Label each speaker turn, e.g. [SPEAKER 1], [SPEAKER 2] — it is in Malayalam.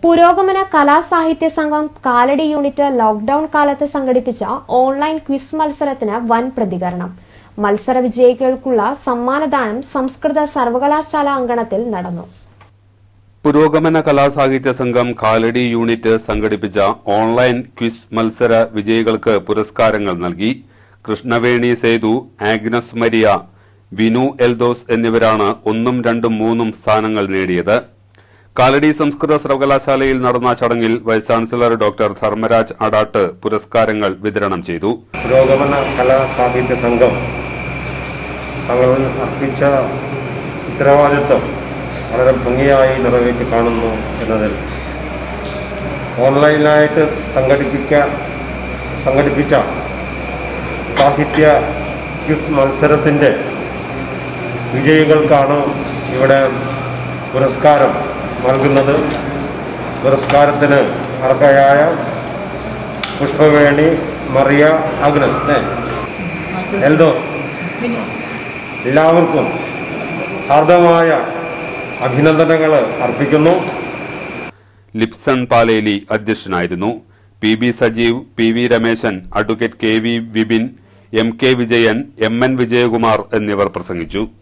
[SPEAKER 1] പുരോഗമന കലാസാഹിത്യ സംഘം കാലടി യൂണിറ്റ് ലോക്ഡൌൺ കാലത്ത് സംഘടിപ്പിച്ച ഓൺലൈൻ ക്വിസ് മത്സരത്തിന് വൻ പ്രതികരണം മത്സര വിജയികൾക്കുള്ള സമ്മാനദാനം സംസ്കൃത സർവകലാശാല അങ്കണത്തിൽ നടന്നു
[SPEAKER 2] പുരോഗമന കലാസാഹിത്യ സംഘം കാലടി യൂണിറ്റ് സംഘടിപ്പിച്ച ഓൺലൈൻ ക്വിസ് മത്സര വിജയികൾക്ക് പുരസ്കാരങ്ങൾ നൽകി കൃഷ്ണവേണി സേതു ആഗ്നസ് മരിയ വിനു എൽദോസ് എന്നിവരാണ് ഒന്നും രണ്ടും മൂന്നും സ്ഥാനങ്ങൾ നേടിയത് കാലടി സംസ്കൃത സർവകലാശാലയിൽ നടന്ന ചടങ്ങിൽ vice chancellor doctor Dharmaraj Adatt പുരസ്കാരങ്ങൾ വിതരണം ചെയ്തു
[SPEAKER 3] പുരോഗമന കലാ സാഹിത്യ സംഘം തങ്ങൾ അർപ്പിച്ച ഉത്തരവാദിത്വം വളരെ ഭംഗിയായി നിറവേറ്റി കാണുന്നു എന്നതിൽ ഓൺലൈനായിട്ട് സംഘടിപ്പിക്ക സംഘടിപ്പിച്ച സാഹിത്യ ക്വിസ് മത്സരത്തിൻ്റെ വിജയികൾക്കാണ് ഇവിടെ പുരസ്കാരം നൽകുന്നത് പുരസ്കാരത്തിന് അർഹയായ പുഷ്പവേണി മറിയ അഗ്നസ് ഏ? എൽദോസ് എല്ലാവർക്കും ഹാർദമായ അഭിനന്ദനങ്ങൾ അർപ്പിക്കുന്നു
[SPEAKER 2] ലിപ്സൺ പാലേലി അധ്യക്ഷനായിരുന്നു P B Sajeev P V Rameshan advocate K V Vipin M K Vijayan M N Vijayakumar എന്നിവർ പ്രസംഗിച്ചു